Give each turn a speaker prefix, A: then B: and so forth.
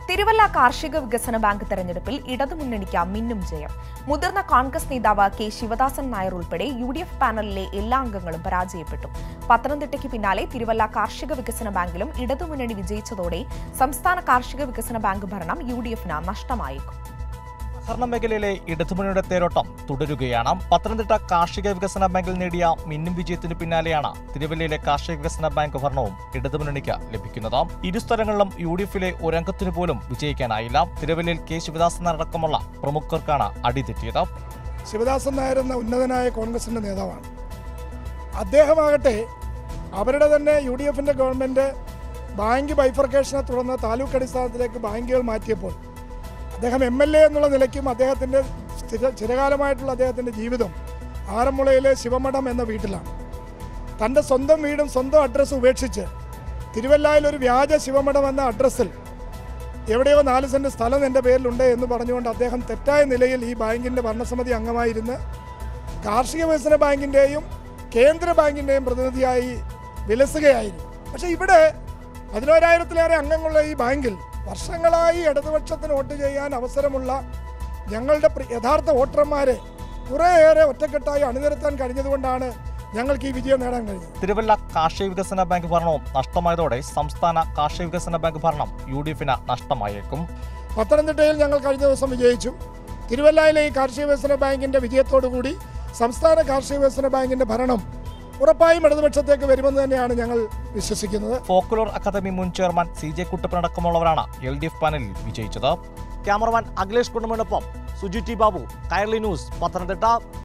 A: തിരുവല്ല കാർഷിക വികസന ബാങ്ക് തെരഞ്ഞെടുപ്പിൽ ഇടതുമുന്നണിക്ക് മിന്നും ജയം മുതിർന്ന കോൺഗ്രസ് നേതാവ് കെ ശിവദാസൻ നായർ ഉൾപ്പെടെ യു ഡി എഫ് പാനലിലെ എല്ലാ അംഗങ്ങളും പരാജയപ്പെട്ടു പത്തനംതിട്ടയ്ക്ക് പിന്നാലെ തിരുവല്ല കാർഷിക വികസന ബാങ്കിലും ഇടതുമുന്നണി വിജയിച്ചതോടെ സംസ്ഥാന കാർഷിക വികസന ബാങ്ക് ഭരണം യു ഡി എഫിന് നഷ്ടമായേക്കും
B: സഹകരണ മേഖലയിലെ ഇടതുമുന്നണിയുടെ തേരോട്ടം തുടരുകയാണ് പത്തനംതിട്ട കാർഷിക വികസന ബാങ്കിൽ നേടിയ മിന്നും വിജയത്തിന് പിന്നാലെയാണ് തിരുവല്ലയിലെ കാർഷിക വികസന ബാങ്ക് ഭരണവും ഇടതുമുന്നണിക്ക് ലഭിക്കുന്നത് ഇരു സ്ഥലങ്ങളിലും യു ഡി എഫിലെ ഒരംഗത്തിന് പോലും വിജയിക്കാനായില്ല തിരുവല്ലയിൽ കെ ശിവദാസൻ അടക്കമുള്ള പ്രമുഖർക്കാണ് അടിതെറ്റിയത്
C: ശിവദാസൻ നായർ എന്ന ഉന്നതനായ കോൺഗ്രസിൻ്റെ നേതാവാണ് അദ്ദേഹമാകട്ടെ അവരുടെ തന്നെ യു ഡി എഫിൻ്റെ ഗവൺമെൻറ് ബാങ്ക് ബൈഫർക്കേഷനെ തുടർന്ന് താലൂക്ക് അടിസ്ഥാനത്തിലേക്ക് ബാങ്കുകൾ മാറ്റിയപ്പോൾ അദ്ദേഹം എം എൽ എ എന്നുള്ള നിലയ്ക്കും അദ്ദേഹത്തിൻ്റെ സ്ഥിര ചിരകാലമായിട്ടുള്ള അദ്ദേഹത്തിൻ്റെ ജീവിതം ആറന്മുളയിലെ ശിവമഠം എന്ന വീട്ടിലാണ് തൻ്റെ സ്വന്തം വീടും സ്വന്തം അഡ്രസ്സ് ഉപേക്ഷിച്ച് തിരുവല്ലായിൽ ഒരു വ്യാജ ശിവമഠം എന്ന അഡ്രസ്സിൽ എവിടെയോ നാല് സെന്റ് സ്ഥലം എൻ്റെ പേരിലുണ്ട് എന്ന് പറഞ്ഞുകൊണ്ട് അദ്ദേഹം തെറ്റായ നിലയിൽ ഈ ബാങ്കിൻ്റെ ഭരണസമിതി അംഗമായിരുന്ന് കാർഷിക വികസന ബാങ്കിൻ്റെയും കേന്ദ്ര ബാങ്കിൻ്റെയും പ്രതിനിധിയായി വിലസുകയായിരുന്നു പക്ഷേ ഇവിടെ പതിനോരായിരത്തിലേറെ അംഗങ്ങളുള്ള ഈ ബാങ്കിൽ വർഷങ്ങളായി ഇടതുപക്ഷത്തിന് വോട്ട് ചെയ്യാൻ അവസരമുള്ള ഞങ്ങളുടെ പ്രി- യഥാർത്ഥ വോട്ടർമാരെ കുറേയേറെ ഒറ്റക്കെട്ടായി അണിനിരത്താൻ കഴിഞ്ഞതുകൊണ്ടാണ് ഞങ്ങൾക്ക് ഈ വിജയം നേടാൻ കഴിഞ്ഞത്
B: തിരുവല്ല കാർഷിക വികസന ബാങ്ക് ഭരണവും നഷ്ടമായതോടെ സംസ്ഥാന കാർഷിക വികസന ബാങ്ക് ഭരണം യു ഡി എഫിന് നഷ്ടമായേക്കും
C: പത്തനംതിട്ടയിൽ ഞങ്ങൾ കഴിഞ്ഞ ദിവസം വിജയിച്ചു തിരുവല്ലയിലെ ഈ കാർഷിക വികസന ബാങ്കിൻ്റെ വിജയത്തോടുകൂടി സംസ്ഥാന കാർഷിക വികസന ബാങ്കിൻ്റെ ഭരണം ഉറപ്പായും ഇടതുപക്ഷത്തേക്ക് വരുമെന്ന് തന്നെയാണ് ഞങ്ങൾ വിശ്വസിക്കുന്നത്
B: ഫോക്കുലോർ അക്കാദമി മുൻ ചെയർമാൻ സി ജെ കുട്ടപ്പനടക്കമുള്ളവരാണ് എൽ ഡി എഫ് പാനലിൽ വിജയിച്ചത് ക്യാമറമാൻ അഖിലേഷ് കുടുംബനൊപ്പം സുജി ടി ബാബു കയർലി ന്യൂസ് പത്തനംതിട്ട